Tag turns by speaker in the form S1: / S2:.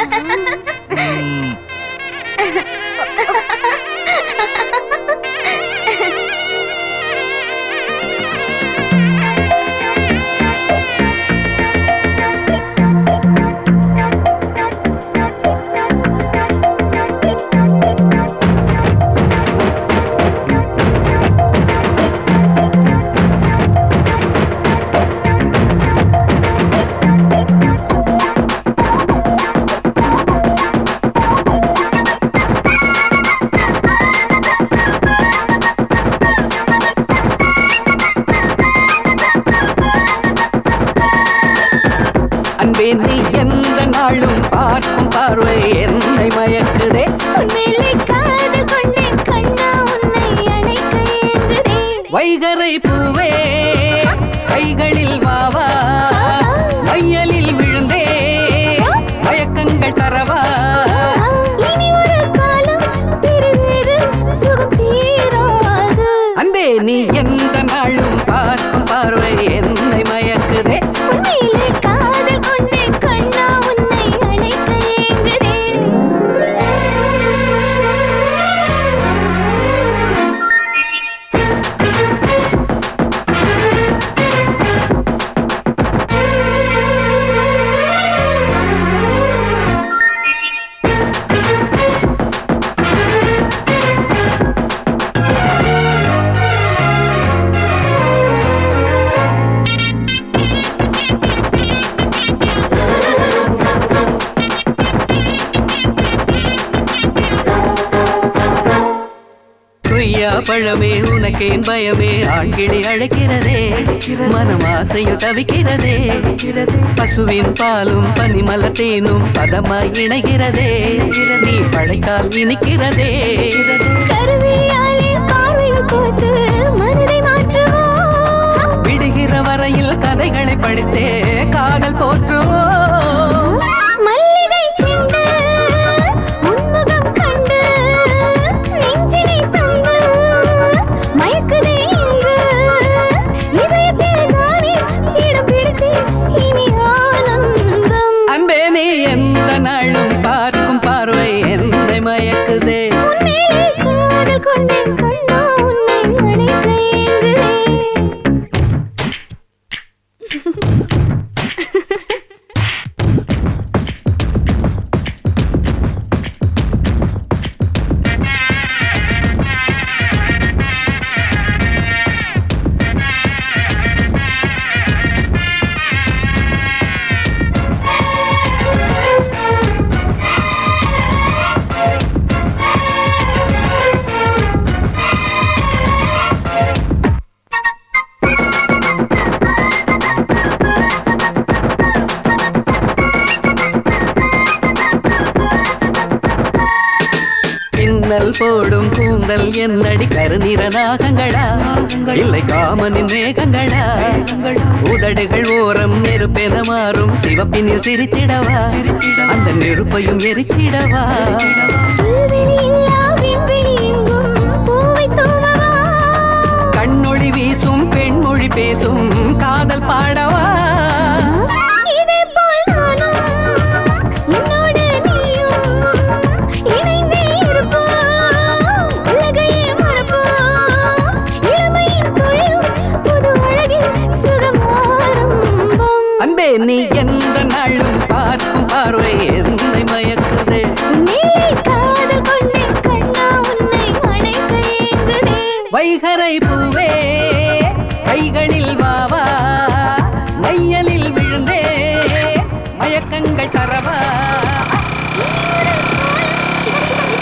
S1: ம். அன்பே நீ எந்த நாளும் பார்க்கும் பார்வை என்னை மயக்குதே
S2: உன்மேலே காதல் கொண்டேன் கண்ணா உன்னை அணைக்க ஏங்குறேன்
S1: வைகரை பூவே கைகளில் வாவா மையலில் விழுந்தே மயக்கங்கள் தரவா
S2: இனி ஒரு காலம் பிரிவேது சுகம் தீராது
S1: அன்பே நீ எந்த நாளும் பார்க்கும் பார்வை என்னை மயக்குதே
S2: உன்மேலே காதல் கொண்டேன் கண்ணா உன்னை அணைக்க ஏங்குறேன்
S1: கொய்யா பழமே உனக்கேன் பயமே ஆண்கிளி அழைக்கிறதே மனம் ஆசையில் தவிக்கிறதே பசுவின் பாலும் பனிமலர் தேனும் பதமாய் இணைகிறதே நீ பழைத்தால் இனிக்கிறதே
S2: கருவிழியாலே பார்வையில் போட்டு மனதை மாற்றுவோம்
S1: விடுகிற வரையில் கதைகளை படித்தே காதல் போற்றுவோம்
S2: மல்லிகை செண்டு உன்முகம் கண்டு நெஞ்சினை தந்து மயக்குதே இங்கு இதயத்தில் தானே இடம் பிடித்தேன் இனி ஆனந்தம்
S1: அன்பே நீ எந்த நாளும் பார்க்கும் பார்வை என்னை மயக்குதே
S2: உன்மேலே காதல் கொண்டேன் கண்ணா உன்னை அணைக்க ஏங்குகிறேன்
S1: பின்னல் போடும் கூந்தல் என்னடி கருநிற நாகங்களா இல்லை காமனின் மேகங்களா உதடுகள் ஓரம் நெருப்பென மாறும் சிவப்பினில் சிரித்திடவா அந்த நெருப்பையும் எரித்திடவா
S2: புல்வெளி இல்லா விண்வெளி எங்கும் பூவைத் தூவவா?
S1: கண்ணொளி வீசும் பெண்மொழி பேசும் காதல் பாடவா
S2: இதேபோல் நானும், என்னோடு நீயும் இணைந்தே இருப்போம். உலகையே மறப்போம். இளமையின் துளியும் புது அழகில் சுகம் ஆரம்பம்.
S1: அன்பே நீ எந்த நாளும் பார்க்கும் பார்வை என்னை மயக்குதே
S2: உன்மேலே காதல் கொண்டேன் கண்ணா உன்னை அணைக்க ஏங்குகிறேன்.
S1: வைகரை பூவே கைகளில் வாவா மையலில் விழுந்தே மயக்கங்கள் தரவா
S2: சின்ன சின்ன